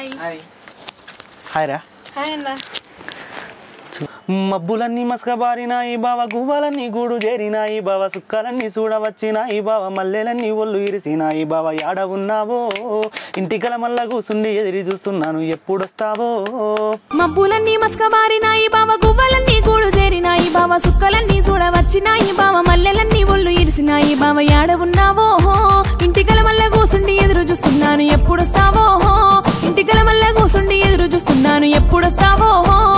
hi hi రా hi అన్న మబ్బులన్నీ మసకబారినాయి బావ గువ్వలన్నీ గూడు చేరినాయి బావ సుక్కలన్నీ చూడవచ్చినాయి బావ మల్లెలన్నీ ఒళ్ళు ఇరిసినాయి బావ యాడ ఉన్నావో ఇంటికల మల్ల కూసుండి ఎదిరి చూస్తున్నాను ఎప్పుడొస్తావో మబ్బులన్నీ మస్కబారినాయి బావ గువ్వలన్నీ గూడు చేరినాయి బావ సుక్కలన్నీ చూడవచ్చినాయి బావ మల్లెలన్నీ ఒళ్ళు ఇరిసినాయి బావ యాడ ఉన్నావో ఇంటికల మల్ల కూసుండి ఎదురు చూస్తున్నాను ఎప్పుడొస్తావో ఇంటికల మల్ల కూసుండి ఎదురు చూస్తున్నాను ఎప్పుడొస్తావో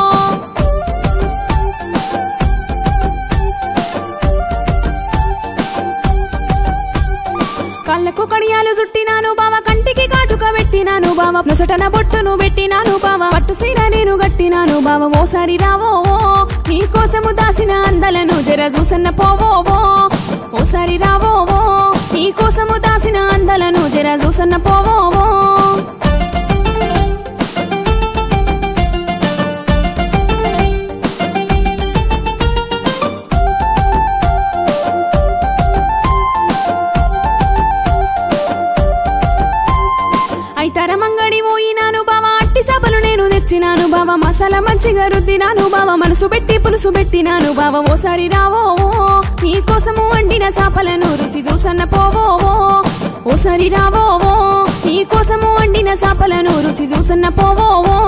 కళ్ళకు కడియాలు చుట్టినాను బావ కంటికి కాటుక పెట్టినాను బావ నొసటన బొట్టును పెట్టినాను బావ పట్టు సీర నేను గట్టినాను బావ ఓసారి రావో నీ కోసము దాసిన అందలను జర చూసన్న పోవో ఓసారి రావో నీ కోసము దాసిన అందలను జర చూసన్న పోవో ఐతర మంగడి పోయినాను బావ అట్టి సభలు నేను తెచ్చినాను బావ మసాలా మంచిగా రుద్దినాను బావ మనసు పెట్టి పులుసు పెట్టినాను బావ ఓసారి రావో నీ కోసము వండిన సాపలను రుచి చూసన్న పోవో ఓసారి రావో నీ కోసము వండిన సాపలను రుచి చూసన్న పోవో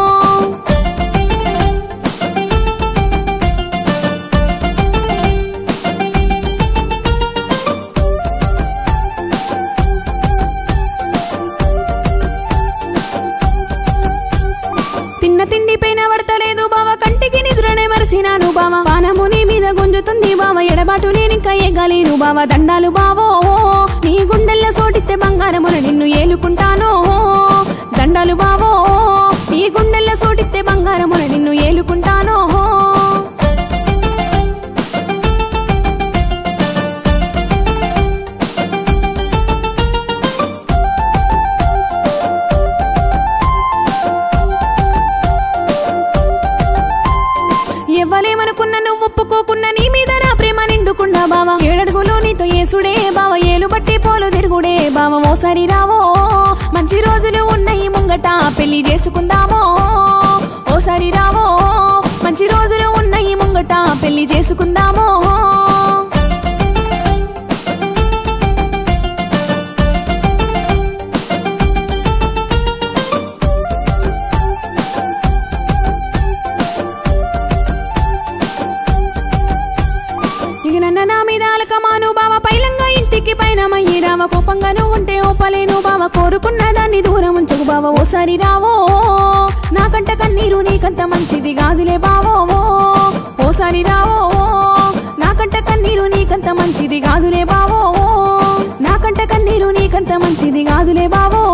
తిన్న తిండి పైన పడతలేదు బావ కంటికి నిద్రనే మరిసినాను బావ పానము నీ మీద గుంజుతుంది బావ ఎడబాటు నేనింకా ఎగలేను బావ దండాలు బావో నీ గుండెల్లో సోటితే బంగారమున నిన్ను ఏలుకుంటాను దండాలు బావో నీ గుండెల్లో సోటితే బంగారమున నిన్ను ఏలుకుంటాను ఎవ్వలేమనుకున్న నువ్వు ఒప్పుకోకున్న నీ మీద నా ప్రేమ నిండుకున్నా బావ ఏడడుగులు నీతో ఏసుడే బావ ఏలు బట్టి పోలు తిరుగుడే బావ ఓసారి రావో మంచి రోజులు ఉన్నాయి ముంగట పెళ్లి చేసుకుందామో ఓసారి రావో మంచి రోజులు ఉన్నాయి ముంగట పెళ్లి చేసుకుందామో ఇక నన్న నా మీద అలకమాను బావ పైలంగా ఇంటికి పైన మయ్యి రావ కోపంగా నువ్వు ఉంటే ఓపలేను బావ కోరుకున్న దాన్ని దూరం ఉంచకు బావ ఓసారి రావో నాకంట కన్నీరు నీకంత మంచిది కాదులే బావో ఓసారి రావో నాకంట కన్నీరు నీకంత మంచిది కాదులే బావో నాకంట కన్నీరు నీకంత మంచిది కాదులే బావో